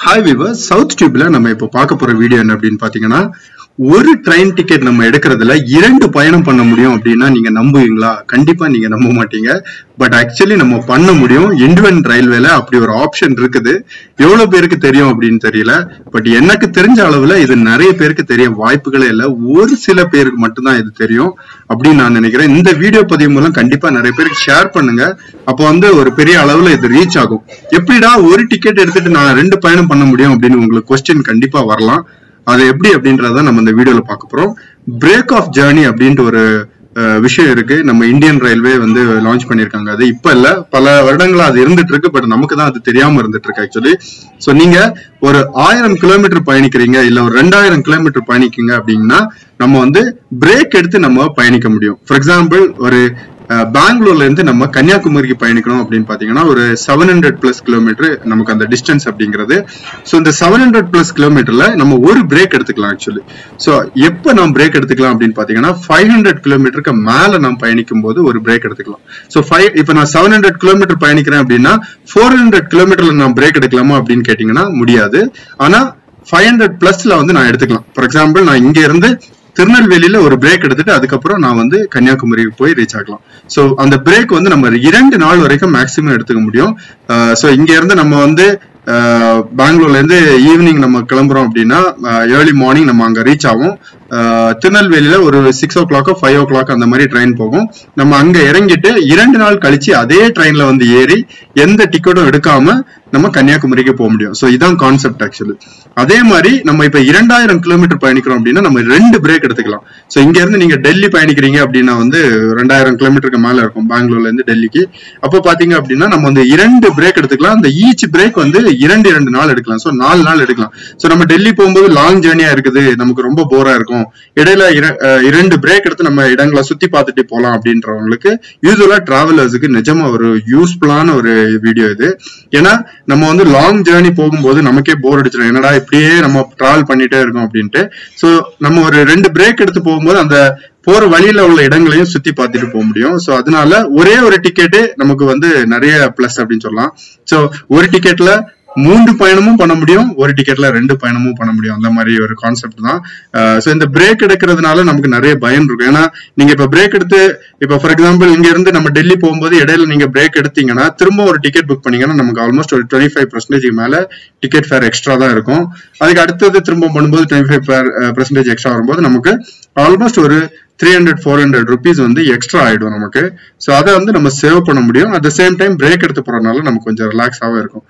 hi விவர் south டியூப்ல நம்ம இப்போ பார்க்க போற வீடியோ என்ன அப்படின்னு பாத்தீங்கன்னா ஒரு ட்ரெயின் டிக்கெட் நம்ம எடுக்கிறதுல இரண்டு பயணம் பண்ண முடியும் அப்படின்னா நீங்க நம்புவீங்களா கண்டிப்பா நீங்க நம்ப மாட்டீங்க பட் ஆக்சுவலி நம்ம பண்ண முடியும் இண்டியன் ரயில்வேல அப்படி ஒரு ஆப்ஷன் இருக்குது எவ்வளவு பேருக்கு தெரியும் அப்படின்னு தெரியல பட் எனக்கு தெரிஞ்ச அளவுல இது நிறைய பேருக்கு தெரிய வாய்ப்புகளே இல்லை ஒரு சில பேருக்கு மட்டும்தான் இது தெரியும் அப்படின்னு நான் நினைக்கிறேன் இந்த வீடியோ பதிவு மூலம் கண்டிப்பா நிறைய பேருக்கு ஷேர் பண்ணுங்க அப்போ வந்து ஒரு பெரிய அளவுல இது ரீச் ஆகும் எப்படிடா ஒரு டிக்கெட் எடுத்துட்டு நான் ரெண்டு பயணம் பண்ண முடியும் அப்படின்னு உங்களுக்கு கொஸ்டின் கண்டிப்பா வரலாம் அது எப்படி அப்படின்றத நம்ம இந்த வீடியோல பார்க்க போறோம் பிரேக் ஆஃப் ஜேர்னி அப்படின்ட்டு ஒரு அஹ், விஷயம் இருக்கு நம்ம இந்தியன் ரயில்வே வந்து லான்ச் பண்ணிருக்காங்க அது இப்ப இல்ல பல வருடங்களா அது இருந்துட்டு இருக்கு பட் நமக்கு தான் அது தெரியாம இருந்துட்டு இருக்கு ஆக்சுவலி சோ நீங்க ஒரு ஆயிரம் கிலோமீட்டர் பயணிக்கிறீங்க இல்ல ஒரு ரெண்டாயிரம் கிலோமீட்டர் பயணிக்கீங்க அப்படின்னா நம்ம வந்து பிரேக் எடுத்து நம்ம பயணிக்க முடியும் ஃபார் எக்ஸாம்பிள் ஒரு அஹ், பெங்களூர்ல இருந்து நம்ம கன்னியாகுமரிக்கு பயணிக்கணும் அப்படின்னு பாத்தீங்கன்னா ஒரு செவன் ஹண்ட்ரட் பிளஸ் கிலோமீட்டர் நமக்கு அந்த டிஸ்டன்ஸ் அப்படிங்கிறது ஸோ இந்த செவன் ஹண்ட்ரட் பிளஸ் கிலோமீட்டர்ல நம்ம ஒரு பிரேக் எடுத்துக்கலாம் ஆக்சுவலி ஸோ எப்போ நம்ம பிரேக் எடுத்துக்கலாம் அப்படின்னு பாத்தீங்கன்னா ஃபைவ் ஹண்ட்ரட் கிலோமீட்டருக்கு மேல நம்ம பயணிக்கும் போது ஒரு பிரேக் எடுத்துக்கலாம் ஸோ ஃபைவ் இப்போ நான் செவன் ஹண்ட்ரட் கிலோமீட்டர் பயணிக்கிறேன் அப்படின்னா ஃபோர் ஹண்ட்ரட் கிலோமீட்டர்ல நான் பிரேக் எடுக்கலாமா அப்படின்னு கேட்டீங்கன்னா முடியாது ஆனா ஃபைவ் ஹண்ட்ரட் பிளஸ்ல வந்து நான் எடுத்துக்கலாம் ஃபார் எக்ஸாம்பிள் நான் இங்க இருந்து திருநெல்வேலியில ஒரு பிரேக் எடுத்துட்டு அதுக்கப்புறம் நான் வந்து கன்னியாகுமரிக்கு போய் ரீச் ஆகலாம் சோ அந்த பிரேக் வந்து நம்ம இரண்டு நாள் வரைக்கும் மேக்ஸிமம் எடுத்துக்க முடியும் சோ இங்க இருந்து நம்ம வந்து அஹ், பெங்களூர்ல இருந்து ஈவினிங் நம்ம கிளம்புறோம் அப்படின்னா ஏர்லி மார்னிங் நம்ம அங்க ரீச் ஆகும் அஹ், திருநெல்வேலியில ஒரு சிக்ஸ் ஓ கிளாக்கோ ஃபைவ் ஓ கிளாக் அந்த மாதிரி ட்ரெயின் போகும் நம்ம அங்க இறங்கிட்டு இரண்டு நாள் கழிச்சு அதே ட்ரெயின்ல வந்து ஏறி எந்த டிக்கெட்டும் எடுக்காம நம்ம கன்னியாகுமரிக்கு போக முடியும் சோ இதான் கான்செப்ட் ஆக்சுவலி அதே மாதிரி நம்ம இப்ப இரண்டாயிரம் கிலோமீட்டர் பயணிக்கிறோம் அப்படின்னா நம்ம ரெண்டு பிரேக் எடுத்துக்கலாம் சோ இங்க இருந்து நீங்க டெல்லி பயணிக்கிறீங்க அப்படின்னா வந்து ரெண்டாயிரம் கிலோமீட்டருக்கு மேல இருக்கும் பெங்களூர்ல இருந்து டெல்லிக்கு அப்போ பாத்தீங்க அப்படின்னா நம்ம வந்து இரண்டு பிரேக் எடுத்துக்கலாம் அந்த ஈச் பிரேக் வந்து இரண்டு இரண்டு நாள் எடுக்கலாம் சோ நாலு நாள் எடுக்கலாம் சோ நம்ம டெல்லி போகும்போது லாங் ஜேர்னியா இருக்குது நமக்கு ரொம்ப போரா இருக்கும் இடையில இர- அஹ் இரண்டு பிரேக் எடுத்து நம்ம இடங்களை சுத்தி பார்த்துட்டு போலாம் அப்படின்றவங்களுக்கு யூஸ்வலா டிராவலர்ஸுக்கு நிஜமா ஒரு யூஸ்ஃபுல்லான ஒரு வீடியோ இது ஏன்னா நம்ம வந்து லாங் ஜேர்னி போகும்போது நமக்கே போர் அடிச்சிடும் என்னடா இப்படியே நம்ம டிராவல் பண்ணிட்டே இருக்கோம் அப்படின்ட்டு சோ நம்ம ஒரு ரெண்டு பிரேக் எடுத்து போகும்போது அந்த போற வழியில உள்ள இடங்களையும் சுத்தி பார்த்துட்டு போக முடியும் சோ அதனால ஒரே ஒரு டிக்கெட்டு நமக்கு வந்து நிறைய பிளஸ் அப்படின்னு சொல்லலாம் சோ ஒரு டிக்கெட்ல மூன்று பயணமும் பண்ண முடியும் ஒரு டிக்கெட்ல ரெண்டு பயணமும் பண்ண முடியும் அந்த மாதிரி ஒரு கான்செப்ட் தான் சோ இந்த பிரேக் எடுக்கிறதுனால நமக்கு நிறைய பயன் இருக்கும் ஏன்னா நீங்க இப்ப பிரேக் எடுத்து இப்ப ஃபார் எக்ஸாம்பிள் இங்க இருந்து நம்ம டெல்லி போகும்போது இடையில நீங்க பிரேக் எடுத்தீங்கன்னா திரும்ப ஒரு டிக்கெட் புக் பண்ணீங்கன்னா நமக்கு ஆல்மோஸ்ட் ஒரு டுவெண்ட்டி ஃபைவ் பர்சன்டேஜ் மேல டிக்கெட் ஃபேர் எக்ஸ்ட்ரா தான் இருக்கும் அதுக்கு அடுத்தது திரும்ப பண்ணும்போது டுவெண்ட்டி ஃபைவ் பர்சன்டேஜ் எக்ஸ்ட்ரா வரும்போது நமக்கு ஆல்மோஸ்ட் ஒரு three hundred four hundred rupees வந்து எக்ஸ்ட்ரா ஆயிடும் நமக்கு ஸோ அதை வந்து நம்ம சேவ் பண்ண முடியும் at the same time break எடுத்து போறதுனால நமக்கு கொஞ்சம் ரிலாக்ஸாகவும் இருக்கும்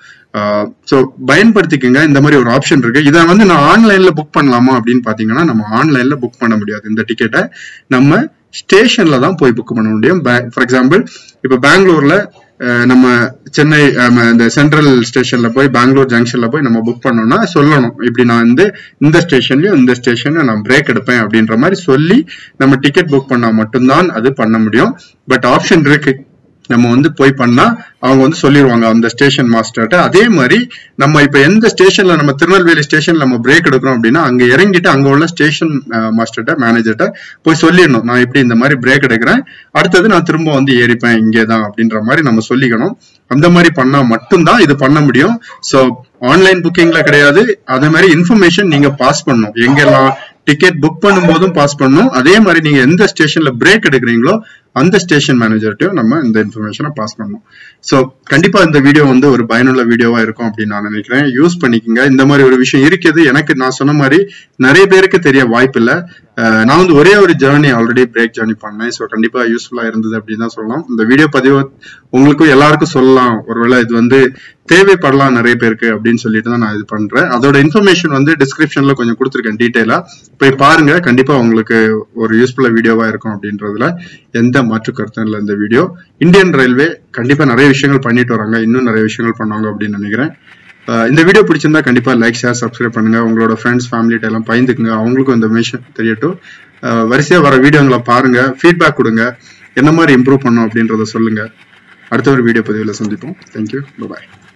ஸோ பயன்படுத்திக்கங்க இந்த மாதிரி ஒரு ஆப்ஷன் இருக்கு இதை வந்து நான் ஆன்லைன்ல புக் பண்ணலாமா அப்படின்னு பாத்தீங்கன்னா நம்ம ஆன்லைன்ல புக் பண்ண முடியாது இந்த டிக்கெட்டை நம்ம ஸ்டேஷன்ல தான் போய் புக் பண்ண முடியும் ஃபார் எக்ஸாம்பிள் இப்போ பெங்களூர்ல அஹ், நம்ம சென்னை ஆம, இந்த சென்ட்ரல் ஸ்டேஷன்ல போய் பெங்களூர் ஜங்ஷன்ல போய் நம்ம புக் பண்ணோம்னா சொல்லணும் இப்படி நான் வந்து இந்த ஸ்டேஷன்லயும் இந்த ஸ்டேஷன்ல நான் பிரேக் எடுப்பேன் அப்படின்ற மாதிரி சொல்லி நம்ம டிக்கெட் புக் பண்ணா மட்டும்தான் அது பண்ண முடியும் பட் ஆப்ஷன் இருக்கு நம்ம வந்து போய் பண்ணா அவங்க வந்து சொல்லிடுவாங்க அந்த ஸ்டேஷன் மாஸ்டர்கிட்ட அதே மாதிரி நம்ம இப்ப எந்த ஸ்டேஷன்ல நம்ம திருநெல்வேலி ஸ்டேஷன்ல நம்ம பிரேக் எடுக்கிறோம் அப்படின்னா அங்க இறங்கிட்டு அங்க உள்ள ஸ்டேஷன் மாஸ்டர்கிட்ட மேனேஜர்கிட்ட போய் சொல்லிடணும் நான் இப்படி இந்த மாதிரி பிரேக் எடுக்கிறேன் அடுத்தது நான் திரும்ப வந்து ஏறிப்பேன் இங்கே தான் அப்படின்ற மாதிரி நம்ம சொல்லிக்கணும் அந்த மாதிரி பண்ணா மட்டும்தான் இது பண்ண முடியும் சோ ஆன்லைன் புக்கிங்ல கிடையாது அதே மாதிரி இன்ஃபர்மேஷன் நீங்க பாஸ் பண்ணணும் எங்கெல்லாம் டிக்கெட் புக் பண்ணும்போதும் பாஸ் பண்ணணும் அதே மாதிரி நீங்க எந்த ஸ்டேஷன்ல பிரேக் எடுக்கிறீங்களோ அந்த ஸ்டேஷன் மேனேஜர்ட்டையும் நம்ம இந்த இன்ஃபர்மேஷனை பாஸ் பண்ணணும் ஸோ கண்டிப்பா இந்த வீடியோ வந்து ஒரு பயனுள்ள வீடியோவா இருக்கும் அப்படின்னு நான் நினைக்கிறேன் யூஸ் பண்ணிக்கோங்க இந்த மாதிரி ஒரு விஷயம் இருக்குது எனக்கு நான் சொன்ன மாதிரி நிறைய பேருக்கு தெரிய வாய்ப்பு இல்லை நான் வந்து ஒரே ஒரு ஜேர்னி ஆல்ரெடி பிரேக் ஜேர்னி பண்ணேன் ஸோ கண்டிப்பா யூஸ்ஃபுல்லா இருந்தது அப்படின்னு தான் சொல்லலாம் இந்த வீடியோ பதிவு உங்களுக்கும் எல்லாருக்கும் சொல்லலாம் ஒருவேளை இது வந்து தேவைப்படலாம் நிறைய பேருக்கு அப்படின்னு சொல்லிட்டு தான் நான் இது பண்றேன் அதோட இன்ஃபர்மேஷன் வந்து டிஸ்கிரிப்ஷன்ல கொஞ்சம் கொடுத்துருக்கேன் டீட்டெயிலா போய் பாருங்க கண்டிப்பா உங்களுக்கு ஒரு யூஸ்ஃபுல்லா வீடியோவா இருக்கும் அப்படின்றதுல எந்த மாற்று கருத்தும் இல்லை இந்த வீடியோ இந்தியன் ரயில்வே கண்டிப்பா நிறைய விஷயங்கள் பண்ணிட்டு வராங்க இன்னும் நிறைய விஷயங்கள் பண்ணுவாங்க அப்படின்னு நினைக்கிறேன் அஹ் இந்த வீடியோ பிடிச்சிருந்தா கண்டிப்பா லைக் ஷேர் சப்ஸ்கிரைப் பண்ணுங்க உங்களோட ஃப்ரெண்ட்ஸ் ஃபேமிலிட்ட எல்லாம் பயந்துக்குங்க அவங்களுக்கும் இந்த விஷயம் தெரியட்டும் அஹ் வரிசையா வர வீடியோங்களை பாருங்க ஃபீட்பேக் கொடுங்க என்ன மாதிரி இம்ப்ரூவ் பண்ணும் அப்படின்றத சொல்லுங்க அடுத்த ஒரு வீடியோ பதிவில் சந்திப்போம் தேங்க்யூ பாய்